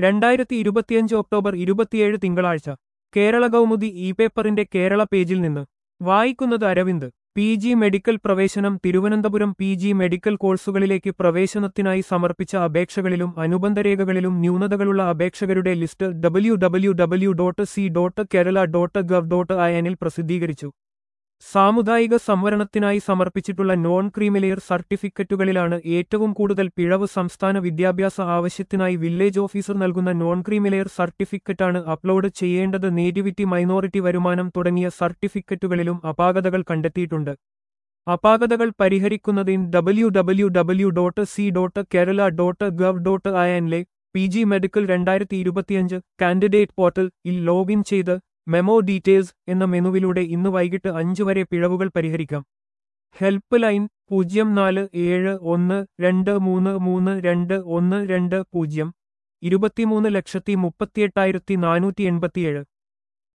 രണ്ടായിരത്തി ഇരുപത്തിയഞ്ച് ഒക്ടോബർ ഇരുപത്തിയേഴ് തിങ്കളാഴ്ച കേരള കൗമുദി ഇ പേപ്പറിന്റെ കേരള പേജിൽ നിന്ന് വായിക്കുന്നത് അരവിന്ദ് പി ജി മെഡിക്കൽ പ്രവേശനം തിരുവനന്തപുരം പി ജി മെഡിക്കൽ കോഴ്സുകളിലേക്ക് പ്രവേശനത്തിനായി സമർപ്പിച്ച അപേക്ഷകളിലും അനുബന്ധരേഖകളിലും ന്യൂനതകളുള്ള അപേക്ഷകരുടെ list W W W dot C dot Kerala dot gov dot I പ്രസിദ്ധീകരിച്ചു സാമുദായിക സംവരണത്തിനായി സമർപ്പിച്ചിട്ടുള്ള നോൺ ക്രീമിലെയർ സർട്ടിഫിക്കറ്റുകളിലാണ് ഏറ്റവും കൂടുതൽ പിഴവ് സംസ്ഥാന വിദ്യാഭ്യാസ ആവശ്യത്തിനായി വില്ലേജ് ഓഫീസർ നൽകുന്ന നോൺ ക്രീമിലെയർ സർട്ടിഫിക്കറ്റാണ് അപ്ലോഡ് ചെയ്യേണ്ടത് നേറ്റിവിറ്റി മൈനോറിറ്റി വരുമാനം തുടങ്ങിയ സർട്ടിഫിക്കറ്റുകളിലും അപാകതകൾ കണ്ടെത്തിയിട്ടുണ്ട് അപാകതകൾ പരിഹരിക്കുന്നതിന് W W W dot C dot Kerala dot gov dot I P G medical രണ്ടായിരത്തി ഇരുപത്തിയഞ്ച് കാൻഡിഡേറ്റ് പോർട്ടൽ ഇൽ ലോഗിൻ ചെയ്ത് മെമോ ഡീറ്റെയിൽസ് എന്ന മെനുവിലൂടെ ഇന്ന് വൈകിട്ട് അഞ്ച് വരെ പിഴവുകൾ പരിഹരിക്കാം ഹെൽപ്പ് ലൈൻ പൂജ്യം നാല് ഏഴ് ഒന്ന് രണ്ട് മൂന്ന് മൂന്ന് രണ്ട് ഒന്ന് രണ്ട് പൂജ്യം ഇരുപത്തിമൂന്ന് ലക്ഷത്തി മുപ്പത്തിയെട്ടായിരത്തി നാനൂറ്റി എൺപത്തിയേഴ്